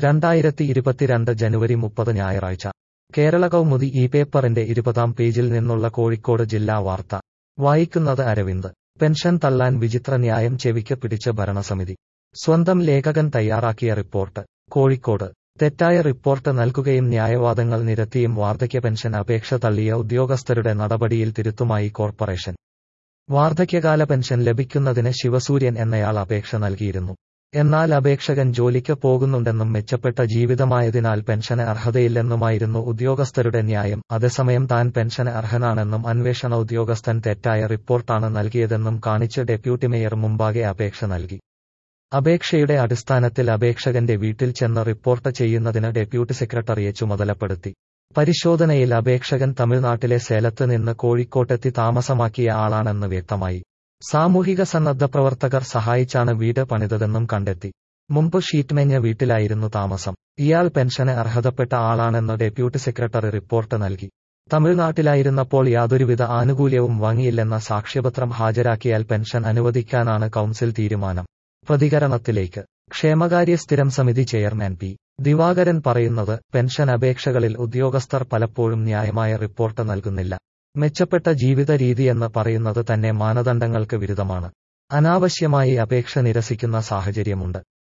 രണ്ടായിരത്തി ഇരുപത്തിരണ്ട് ജനുവരി മുപ്പത് ഞായറാഴ്ച കേരള കൗമുദി ഈ പേപ്പറിന്റെ ഇരുപതാം പേജിൽ നിന്നുള്ള കോഴിക്കോട് ജില്ലാ വാർത്ത വായിക്കുന്നത് അരവിന്ദ് പെൻഷൻ തള്ളാൻ വിചിത്ര ന്യായം ചെവിക്ക് പിടിച്ച ഭരണസമിതി സ്വന്തം ലേഖകൻ തയ്യാറാക്കിയ റിപ്പോർട്ട് കോഴിക്കോട് തെറ്റായ റിപ്പോർട്ട് നൽകുകയും ന്യായവാദങ്ങൾ നിരത്തിയും വാർദ്ധക്യ പെൻഷൻ അപേക്ഷ തള്ളിയ ഉദ്യോഗസ്ഥരുടെ നടപടിയിൽ തിരുത്തുമായി കോർപ്പറേഷൻ വാർദ്ധക്യകാല പെൻഷൻ ലഭിക്കുന്നതിന് ശിവസൂര്യൻ എന്നയാൾ അപേക്ഷ നൽകിയിരുന്നു എന്നാൽ അപേക്ഷകൻ ജോലിക്ക് പോകുന്നുണ്ടെന്നും മെച്ചപ്പെട്ട ജീവിതമായതിനാൽ പെൻഷന് അർഹതയില്ലെന്നുമായിരുന്നു ഉദ്യോഗസ്ഥരുടെ ന്യായം അതേസമയം താൻ പെൻഷന് അർഹനാണെന്നും അന്വേഷണ ഉദ്യോഗസ്ഥൻ തെറ്റായ റിപ്പോർട്ടാണ് നൽകിയതെന്നും കാണിച്ച് ഡെപ്യൂട്ടി മേയർ മുമ്പാകെ അപേക്ഷ നൽകി അപേക്ഷയുടെ അടിസ്ഥാനത്തിൽ അപേക്ഷകന്റെ വീട്ടിൽ ചെന്ന് റിപ്പോർട്ട് ചെയ്യുന്നതിന് ഡെപ്യൂട്ടി സെക്രട്ടറിയെ ചുമതലപ്പെടുത്തി പരിശോധനയിൽ അപേക്ഷകൻ തമിഴ്നാട്ടിലെ സേലത്ത് നിന്ന് കോഴിക്കോട്ടെത്തി താമസമാക്കിയ ആളാണെന്ന് വ്യക്തമായി സാമൂഹിക സന്നദ്ധ പ്രവർത്തകർ സഹായിച്ചാണ് വീട് പണിതതെന്നും കണ്ടെത്തി മുമ്പ് ഷീറ്റ്മെഞ്ഞ വീട്ടിലായിരുന്നു താമസം ഇയാൾ പെൻഷന് അർഹതപ്പെട്ട ആളാണെന്ന് ഡെപ്യൂട്ടി സെക്രട്ടറി റിപ്പോർട്ട് നൽകി തമിഴ്നാട്ടിലായിരുന്നപ്പോൾ യാതൊരുവിധ ആനുകൂല്യവും വാങ്ങിയില്ലെന്ന സാക്ഷ്യപത്രം ഹാജരാക്കിയാൽ പെൻഷൻ അനുവദിക്കാനാണ് കൗൺസിൽ തീരുമാനം പ്രതികരണത്തിലേക്ക് ക്ഷേമകാര്യ സ്ഥിരം സമിതി ചെയർമാൻ പി ദിവാകരൻ പറയുന്നത് പെൻഷൻ അപേക്ഷകളിൽ ഉദ്യോഗസ്ഥർ പലപ്പോഴും ന്യായമായ റിപ്പോർട്ട് നൽകുന്നില്ല മെച്ചപ്പെട്ട ജീവിത രീതിയെന്ന് പറയുന്നത് തന്നെ മാനദണ്ഡങ്ങൾക്ക് വിരുദ്ധമാണ് അനാവശ്യമായി അപേക്ഷ നിരസിക്കുന്ന സാഹചര്യമുണ്ട്